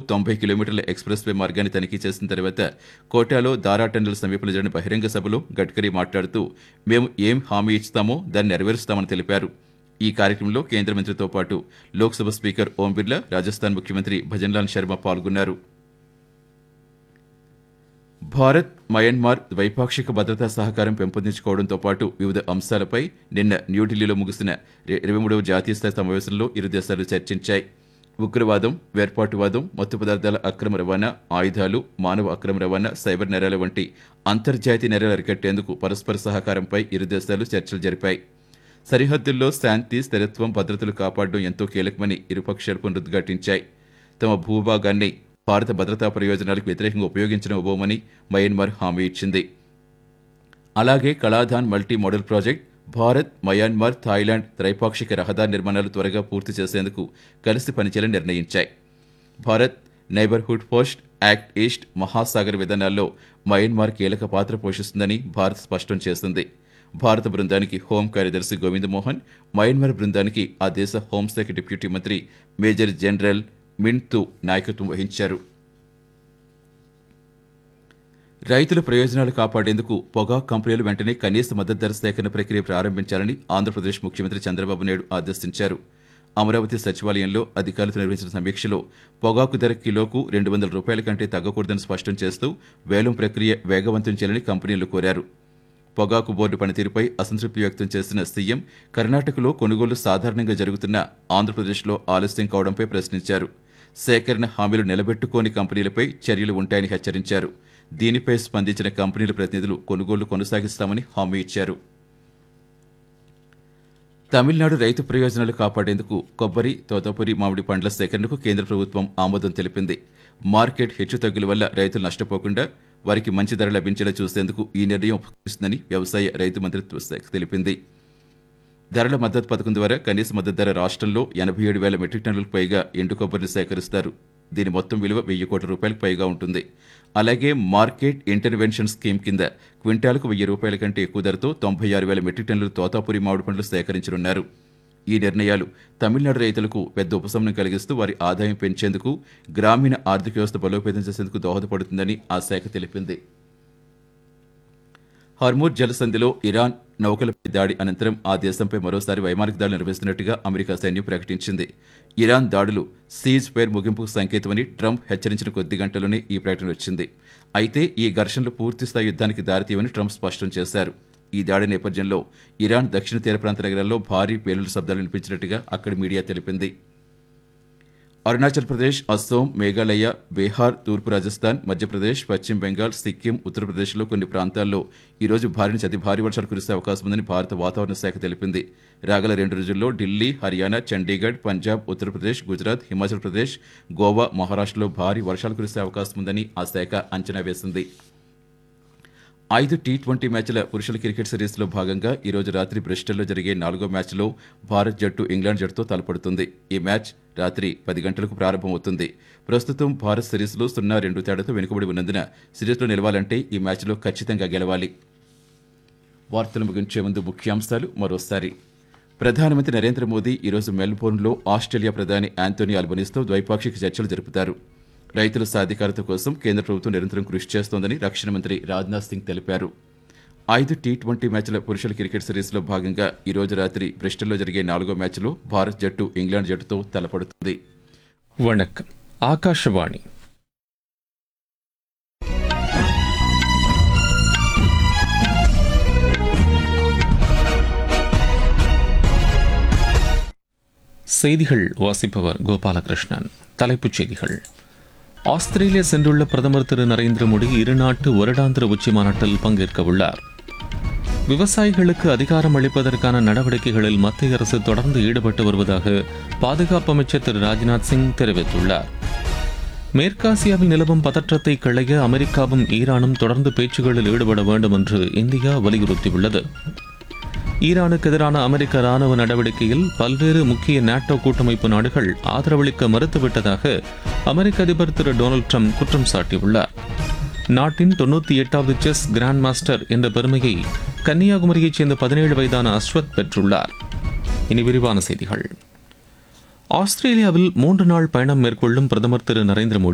తొంభై కిలోమీటర్ల express way మార్గాన్ని తనిఖీ చేసిన తర్వాత కోటాలో దారా టన్నెల్ సమీపంలో జరిగిన బహిరంగ సభలో గడ్కరీ మాట్లాడుతూ మేము ఏం హామీ ఇస్తామో దాన్ని నెరవేరుస్తామని తెలిపారు ఈ కార్యక్రమంలో కేంద్ర మంత్రితో పాటు లోక్సభ స్పీకర్ ఓం బిర్లా రాజస్థాన్ ముఖ్యమంత్రి భజన్లాల్ శర్మ పాల్గొన్నారు భారత్ మయన్మార్ ద్వైపాక్షిక భద్రతా సహకారం పెంపొందించుకోవడంతో పాటు వివిధ అంశాలపై నిన్న న్యూఢిల్లీలో ముగిసిన ఇరవై మూడవ జాతీయ స్థాయి సమావేశంలో ఇరు దేశాలు చర్చించాయి ఉగ్రవాదం వేర్పాటువాదం మత్తు పదార్థాల అక్రమ రవాణా ఆయుధాలు మానవ అక్రమ రవాణా సైబర్ నేరాల వంటి అంతర్జాతీయ నేరాలు అరికట్టేందుకు పరస్పర సహకారంపై ఇరు దేశాలు చర్చలు జరిపాయి సరిహద్దుల్లో శాంతి స్థిరత్వం భద్రతలు కాపాడడం ఎంతో కీలకమని ఇరుపక్షాలు పునరుద్ఘాటించాయి తమ భూభాగాన్ని భారత భద్రతా ప్రయోజనాలకు వ్యతిరేకంగా ఉపయోగించనివ్వబోమని మయన్మార్ హామీ ఇచ్చింది అలాగే Kaladan multi modal project Bharat Myanmar Thailand త్రైపాక్షిక రహదారి నిర్మాణాలు త్వరగా పూర్తి చేసేందుకు కలిసి పనిచేయాలని నిర్ణయించాయి Bharat neighbourhood first act east Mahasagar విధానాల్లో మయన్మార్ కీలక పాత్ర పోషిస్తుందని భారత్ స్పష్టం చేసింది భారత బృందానికి హోం కార్యదర్శి గోవింద్ మోహన్ మయన్మార్ బృందానికి ఆ దేశ హోంశాఖ డిప్యూటీ మంత్రి మేజర్ జనరల్ మింటూ నాయకత్వం వహించారు రైతుల ప్రయోజనాలు కాపాడేందుకు పొగాకు కంపెనీలు వెంటనే కనీస మద్దతు ధర సేకరణ ప్రక్రియ ప్రారంభించాలని ఆంధ్రప్రదేశ్ ముఖ్యమంత్రి చంద్రబాబు నాయుడు ఆదేశించారు అమరావతి సచివాలయంలో అధికారులతో నిర్వహించిన సమీక్షలో పొగాకు ధర కిలోకు రెండు వందల రూపాయల కంటే తగ్గకూడదని స్పష్టం చేస్తూ వేలం ప్రక్రియ వేగవంతం చేయాలని కంపెనీలు కోరారు పొగాకు బోర్డు పనితీరుపై అసంతృప్తి వ్యక్తం చేసిన సీఎం కర్ణాటకలో కొనుగోలు సాధారణంగా జరుగుతున్న ఆంధ్రప్రదేశ్లో ఆలస్యం కావడంపై ప్రశ్నించారు సేకరణ హామీలు నిలబెట్టుకోని కంపెనీలపై చర్యలు ఉంటాయని హెచ్చరించారు దీనిపై స్పందించిన కంపెనీల ప్రతినిధులు కొనుగోలు కొనసాగిస్తామని హామీ ఇచ్చారు తమిళనాడు రైతు ప్రయోజనాలు కాపాడేందుకు కొబ్బరి తోతపురి మామిడి పండ్ల సేకరణకు కేంద్ర ప్రభుత్వం ఆమోదం తెలిపింది మార్కెట్ హెచ్చుతగ్గుల వల్ల రైతులు నష్టపోకుండా వారికి మంచి ధర లభించేలా చూసేందుకు ఈ నిర్ణయం ఉపకరిస్తుందని వ్యవసాయ రైతు మంత్రిత్వ శాఖ తెలిపింది ధరల మద్దతు పథకం ద్వారా కనీస మద్దతు ధర రాష్ట్రంలో ఎనభై ఏడు వేల మెట్రిక్ టన్నులకు పైగా ఎండు కొబ్బరిని సేకరిస్తారు దీని మొత్తం విలువ వెయ్యి కోట్ల రూపాయలకు పైగా ఉంటుంది అలాగే మార్కెట్ ఇంటర్వెన్షన్ స్కీమ్ కింద క్వింటాలకు వెయ్యి రూపాయల కంటే ఎక్కువ ధరతో తొంభై ఆరు వేల మెట్రిక్ టన్నుల తోతాపురి మామిడి పండ్లు సేకరించనున్నారు ఈ నిర్ణయాలు తమిళనాడు రైతులకు పెద్ద ఉపశమనం కలిగిస్తూ వారి ఆదాయం పెంచేందుకు గ్రామీణ ఆర్థిక వ్యవస్థ బలోపేతం చేసేందుకు దోహదపడుతుందని ఆ శాఖ తెలిపింది హర్మూర్ జలసంధిలో ఇరాన్ నౌకలపై దాడి అనంతరం ఆ దేశంపై మరోసారి వైమానిక దాడులు నిర్వహిస్తున్నట్టుగా అమెరికా సైన్యం ప్రకటించింది ఇరాన్ దాడులు సీజ్ ఫైర్ ముగింపుకు సంకేతమని ట్రంప్ హెచ్చరించిన కొద్ది గంటల్లోనే ఈ ప్రకటన వచ్చింది అయితే ఈ ఘర్షణలు పూర్తిస్థాయి యుద్ధానికి దారితీయమని ట్రంప్ స్పష్టం చేశారు ఈ దాడి నేపథ్యంలో ఇరాన్ దక్షిణ తీర ప్రాంత నగరాల్లో భారీ పేలుడు శబ్దాలు వినిపించినట్టుగా అక్కడి మీడియా తెలిపింది అరుణాచల్ ప్రదేశ్ అస్సోం మేఘాలయ బీహార్ తూర్పు రాజస్థాన్ మధ్యప్రదేశ్ పశ్చిమ బెంగాల్ సిక్కిం ఉత్తరప్రదేశ్లో కొన్ని ప్రాంతాల్లో ఈ రోజు భారీ నుంచి అతి భారీ వర్షాలు కురిసే అవకాశం ఉందని భారత వాతావరణ శాఖ తెలిపింది రాగల రెండు రోజుల్లో ఢిల్లీ హర్యానా చండీగఢ్ పంజాబ్ ఉత్తరప్రదేశ్ గుజరాత్ హిమాచల్ ప్రదేశ్ గోవా మహారాష్ట్రలో భారీ వర్షాలు కురిసే అవకాశం ఉందని ఆ శాఖ అంచనా వేసింది ఐదు టీ ట్వంటీ మ్యాచ్ల పురుషుల క్రికెట్ సిరీస్లో భాగంగా ఈ రోజు రాత్రి బ్రిస్టల్లో జరిగే నాలుగో మ్యాచ్లో భారత్ జట్టు ఇంగ్లాండ్ జట్టుతో తలపడుతుంది ఈ మ్యాచ్ రాత్రి పది గంటలకు ప్రారంభమవుతుంది ప్రస్తుతం భారత్ సిరీస్లో సున్నా రెండు తేడాతో వెనుకబడి ఉన్నందున సిరీస్లో నిలవాలంటే ఈ మ్యాచ్లో ఖచ్చితంగా గెలవాలి వార్తలు ముగించే ముందు ముఖ్యాంశాలు మరోసారి ప్రధానమంత్రి నరేంద్ర మోదీ ఈరోజు మెల్బోర్న్లో ఆస్ట్రేలియా ప్రధాని యాంటోనీ ఆల్బనీస్తో ద్వైపాక్షిక చర్చలు జరుపుతారు రైతుల సాధికారత కోసం కేంద్ర ప్రభుత్వం నిరంతరం కృషి చేస్తోందని రక్షణ మంత్రి రాజ్నాథ్ సింగ్ తెలిపారు ఐదు టీ ట్వంటీ మ్యాచ్ల పురుషుల క్రికెట్ సిరీస్లో భాగంగా ఈ రోజు రాత్రి బ్రిస్టల్లో జరిగే నాలుగో మ్యాచ్లో భారత్ జట్టు ఇంగ్లాండ్ జట్టుతో తలపడుతుంది வணக்கம் ஆகாஷவாணி செய்திகள் வாசிப்பவர் கோபாலகிருஷ்ணன் தலைப்புச் செய்திகள் ஆஸ்திரேலியா சென்றுள்ள பிரதமர் திரு நரேந்திர மோடி இருநாட்டு வருடாந்திர உச்சி மாநாட்டில் பங்கேற்க உள்ளார் விவசாயிகளுக்கு அதிகாரம் அளிப்பதற்கான நடவடிக்கைகளில் மத்திய அரசு தொடர்ந்து ஈடுபட்டு வருவதாக பாதுகாப்பு அமைச்சர் திரு ராஜ்நாத் சிங் தெரிவித்துள்ளார் மேற்காசியாவில் நிலவும் பதற்றத்தை களைய அமெரிக்காவும் ஈரானும் தொடர்ந்து பேச்சுகளில் ஈடுபட வேண்டும் என்று இந்தியா வலியுறுத்தியுள்ளது ஈரானுக்கு எதிரான அமெரிக்க ராணுவ நடவடிக்கையில் பல்வேறு முக்கிய நாட்டோ கூட்டமைப்பு நாடுகள் ஆதரவளிக்க மறுத்துவிட்டதாக அமெரிக்க அதிபர் திரு டொனால்ட் ட்ரம்ப் குற்றம் சாட்டியுள்ளார் நாட்டின் தொண்ணூற்றி எட்டாவது செஸ் கிராண்ட் மாஸ்டர் என்ற பெருமையை கன்னியாகுமரியைச் சேர்ந்த பதினேழு வயதான அஸ்வத் பெற்றுள்ளார் இனி விரிவான செய்திகள் ஆஸ்திரேலியாவில் மூன்று நாள் பயணம் மேற்கொள்ளும் பிரதமர் திரு நரேந்திர மோடி